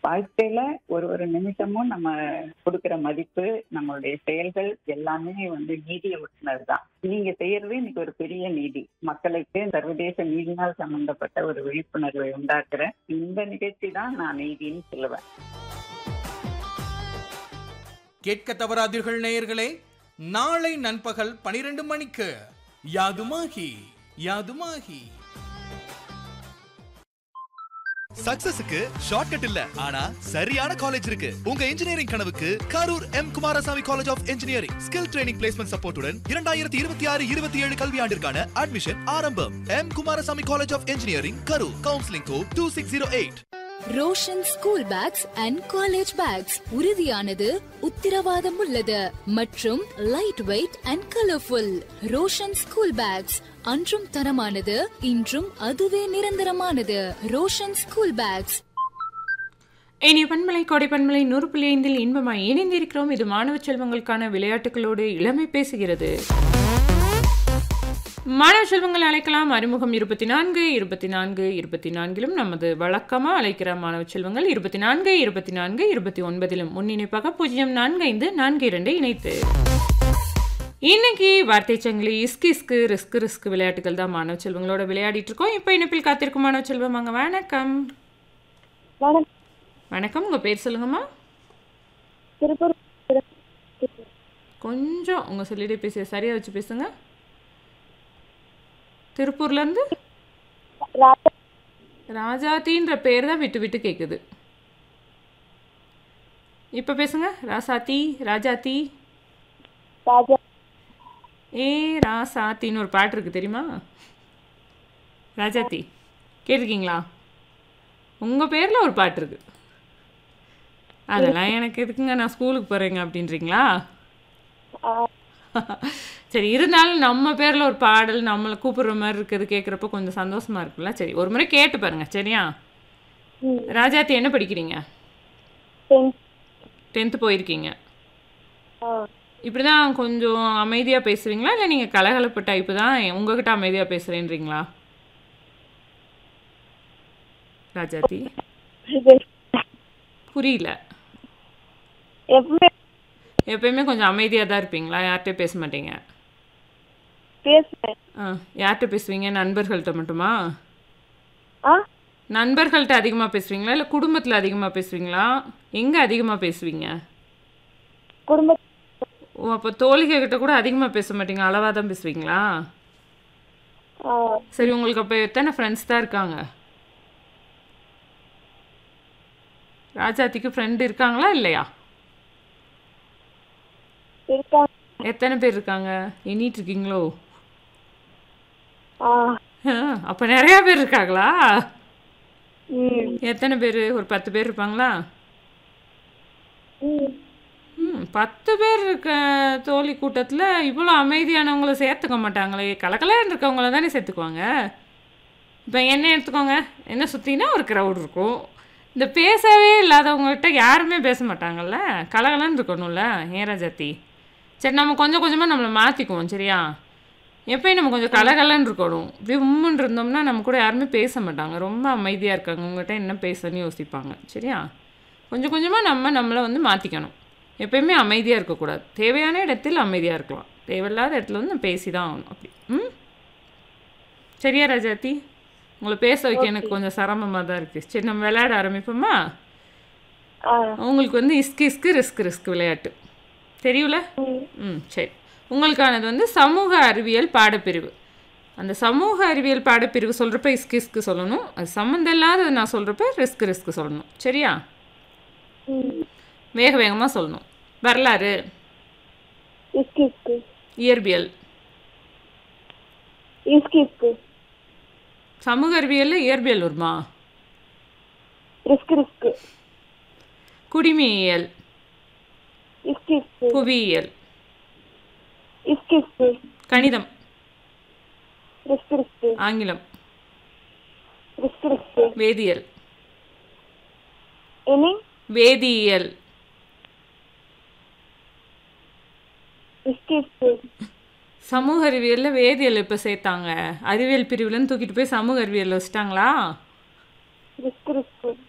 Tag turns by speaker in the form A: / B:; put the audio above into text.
A: வாழ்க்கையில ஒரு ஒரு நிமிஷமும் நம்ம கொடுக்கிற மதிப்பு நம்மளுடைய செயல்கள் எல்லாமே வந்து நீதியை ஒட்டுனது தான் நீங்க செய்யறது இன்னைக்கு ஒரு பெரிய நீதி மக்களுக்கு சர்வதேச நீதி நாள் சம்பந்தப்பட்ட ஒரு விழிப்புணர்வை உண்டாக்குற இந்த நிகழ்ச்சி தான் நான் நீதின்னு சொல்லுவேன்
B: கேட்க தவறாதீர்கள் நேயர்களே நாளை நண்பகல் பனிரெண்டு மணிக்கு யாதுமாகி யாதுமாகி
C: சக்சஸுக்கு ஷார்ட்கட் இல்ல ஆனா சரியான காலேஜ் இருக்கு உங்க இன்ஜினியரிங் கனவுக்கு Karur M Kumarasamy college of engineering skill training placement சப்போர்ட்டுடன் இரண்டாயிரத்தி இருபத்தி ஆறு இருபத்தி ஏழு கல்வியாண்டிற்கான அட்மிஷன் ஆரம்பம் M Kumarasamy college of engineering Karur counselling code two six zero eight
D: Roshan school bags and college bags உறுதியானது உத்திரவாதம் உள்ளது மற்றும் light weight and colourful Roshan school bags அன்றும் தரமானது இன்றும் அதுவே நிரந்தரமானது ரோஷன் ஸ்கூல் பேக்ஸ்
E: இனி பண்பலை கோடை பண்பலை நூறு புள்ளி ஐந்தில் இன்பமாய் இணைந்திருக்கிறோம் இது மாணவ செல்வங்களுக்கான விளையாட்டுகளோடு இளமை பேசுகிறது மாணவ செல்வங்கள் அழைக்கலாம் அறிமுகம் இருபத்தி நான்கு இருபத்தி நான்கு இருபத்தி நான்கிலும் நமது வழக்கமாக அழைக்கிற மாணவ செல்வங்கள் இருபத்தி நான்கு இருபத்தி நான்கு இருபத்தி ஒன்பதிலும் முன்னிணைப்பாக பூஜ்ஜியம் நான்கு ஐந்து நான்கு இரண்டு இணைத்து இன்னைக்கு வார்த்தை சங்கிலி இஸ்கு இஸ்கு ரிஸ்க் ரிஸ்க் விளையாட்டுகள் தான் மாணவ செல்வங்களோட விளையாடிட்டு இருக்கோம் இப்போ இணைப்பில் காத்திருக்கும் மாணவ செல்வம் வாங்க வணக்கம்
F: வணக்கம்
E: வணக்கம் உங்கள் பேர் சொல்லுங்கம்மா
F: திருப்பூர்
E: கொஞ்சம் உங்கள் சொல்லிட்டே பேச சரியாக வச்சு பேசுங்க திருப்பூர்லேருந்து
F: ராஜா
E: ராஜாத்தின்ற பேர் தான் விட்டு விட்டு கேட்குது இப்போ பேசுங்க ராசாத்தி ராஜாத்தி
F: ராஜா
E: ஏ ராசாத்தின்னு ஒரு பாட்டு இருக்குது தெரியுமா ராஜாத்தி கேட்டிருக்கீங்களா உங்கள் பேரில் ஒரு பாட்டு இருக்குது அதெல்லாம் எனக்கு எதுக்குங்க நான் ஸ்கூலுக்கு போகிறேங்க அப்படின்றீங்களா
F: ஆ,
E: சரி இருந்தாலும் நம்ம பேரில் ஒரு பாடல் நம்மளை கூப்பிடுற மாதிரி இருக்குது கேட்குறப்ப கொஞ்சம் சந்தோஷமா இருக்குல்ல சரி ஒரு முறை கேட்டு பாருங்க சரியா
F: ம்.
E: ராஜாத்தி என்ன படிக்கிறீங்க
F: டென்த்
E: டென்த்து போயிருக்கீங்க
F: ஆ
E: இப்படி தான் கொஞ்சம் அமைதியாக பேசுவீங்களா இல்லை நீங்கள் கலகலப்பு டைப்பு தான் உங்ககிட்ட அமைதியாக பேசுகிறேன்றீங்களா ராஜாத்தி புரியல
F: எப்பவுமே
E: எப்பயுமே கொஞ்சம் அமைதியாக தான் இருப்பீங்களா யார்கிட்டயும் பேச மாட்டீங்க
F: பேசுவேன்
E: ஆ யார்கிட்ட பேசுவீங்க நண்பர்கள்ட்ட மட்டுமா
F: ஆ
E: நண்பர்கள்ட்ட அதிகமாக பேசுவீங்களா இல்லை குடும்பத்தில் அதிகமாக பேசுவீங்களா எங்கே அதிகமாக பேசுவீங்க
F: குடும்ப
E: ஓ அப்போ தோழிகை கிட்ட கூட அதிகமாக பேச மாட்டீங்க அளவாக தான் பேசுவீங்களா
F: ஆ
E: சரி உங்களுக்கு அப்போ எத்தனை ஃப்ரெண்ட்ஸ் தான் இருக்காங்க ராஜாத்திக்கு ஃப்ரெண்டு இருக்காங்களா இல்லையா
F: இருக்காங்க
E: எத்தனை பேர் இருக்காங்க எண்ணிட்டு இருக்கீங்களோ
F: ஆ
E: அப்போ நிறையா பேர் இருக்காங்களா
F: ம்
E: எத்தனை பேர் ஒரு பத்து பேர் இருப்பாங்களா
F: ம்
E: ம் பத்து பேர் இருக்க தோழி கூட்டத்தில் இவ்வளோ அமைதியானவங்கள சேர்த்துக்க மாட்டாங்களே கலக்கலான்னு இருக்கவங்கள தானே சேர்த்துக்குவாங்க இப்போ என்ன எடுத்துக்கோங்க என்ன சுற்றினா ஒரு க்ரௌட் இருக்கும் இந்த பேசவே இல்லாதவங்ககிட்ட யாருமே பேச மாட்டாங்கல்ல கலகலன்னு இருக்கணும்ல ஏன் ராஜாத்தி சரி நம்ம கொஞ்சம் கொஞ்சமாக நம்மளை மாற்றிக்குவோம் சரியா எப்பயும் நம்ம கொஞ்சம் கலகலன்னு இருக்கணும் இப்படி உம்முன்னு இருந்தோம்னா நம்ம கூட யாருமே பேச மாட்டாங்க ரொம்ப அமைதியாக இருக்காங்க உங்கள்கிட்ட என்ன பேசணும்னு யோசிப்பாங்க சரியா கொஞ்சம் கொஞ்சமாக நம்ம நம்மளை வந்து மாற்றிக்கணும் எப்பயுமே அமைதியாக இருக்கக்கூடாது தேவையான இடத்தில் அமைதியாக இருக்கலாம் தேவையில்லாத இடத்துல வந்து பேசி தான் ஆகணும் அப்படி ம் சரியா ராஜாத்தி உங்களை பேச வைக்க எனக்கு கொஞ்சம் சிரமமாக தான் இருக்குது சரி நம்ம விளையாட ஆரம்பிப்போமா
F: ஆ
E: உங்களுக்கு வந்து இஸ்கு இஸ்கு ரிஸ்க் ரிஸ்க் விளையாட்டு தெரியும்ல ம் சரி உங்களுக்கானது வந்து சமூக அறிவியல் பாடப்பிரிவு அந்த சமூக அறிவியல் பாடப்பிரிவு சொல்கிறப்ப இஸ்கு இஸ்கு சொல்லணும் அது சம்மந்தம் இல்லாதது நான் சொல்கிறப்ப ரிஸ்க் ரிஸ்க் சொல்லணும் சரியா
F: ம்
E: வேக வேகமாக சொல்லணும் வரலாறு
F: இஸ்கு இஸ்கு
E: இயற்பியல்
F: இஸ்கு இஸ்கு
E: சமூக அறிவியலில் இயற்பியல் வருமா
F: ரிஸ்க் ரிஸ்க்
E: குடிமையியல்
F: இஸ்கு இஸ்கு
E: புவியியல்
F: இஸ்கு இஸ்கு
E: கணிதம்
F: ரிஸ்க் ரிஸ்க்
E: ஆங்கிலம்
F: ரிஸ்க் ரிஸ்க்
E: வேதியியல்
F: இனி
E: வேதியியல்
F: இஸ்கு இஸ்கு
E: சமூக அறிவியலில் வேதியியல் இப்போ சேர்த்தாங்க அறிவியல் பிரிவுலன்னு தூக்கிட்டு போய் சமூக அறிவியலில் வச்சுட்டாங்களா
F: ரிஸ்க் ரிஸ்க்